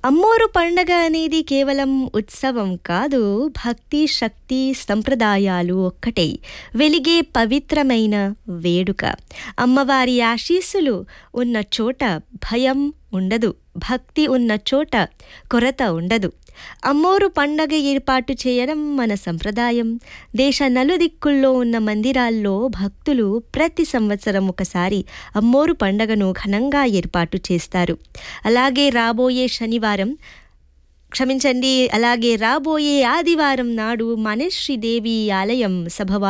అమ్మోరు పండగ అనేది కేవలం ఉత్సవం కాదు భక్తి శక్తి సంప్రదాయాలు ఒక్కటే వెలిగే పవిత్రమైన వేడుక అమ్మవారి ఆశీస్సులు ఉన్న చోట భయం ఉండదు భక్తి ఉన్న చోట కొరత ఉండదు అమ్మోరు పండగ ఏర్పాటు చేయడం మన సంప్రదాయం దేశ నలుదిక్కుల్లో ఉన్న మందిరాల్లో భక్తులు ప్రతి సంవత్సరం ఒకసారి అమ్మోరు పండగను ఘనంగా ఏర్పాటు చేస్తారు అలాగే రాబోయే శనివారం క్షమించండి అలాగే రాబోయే ఆదివారం నాడు మనశ్రీదేవి ఆలయం సభవా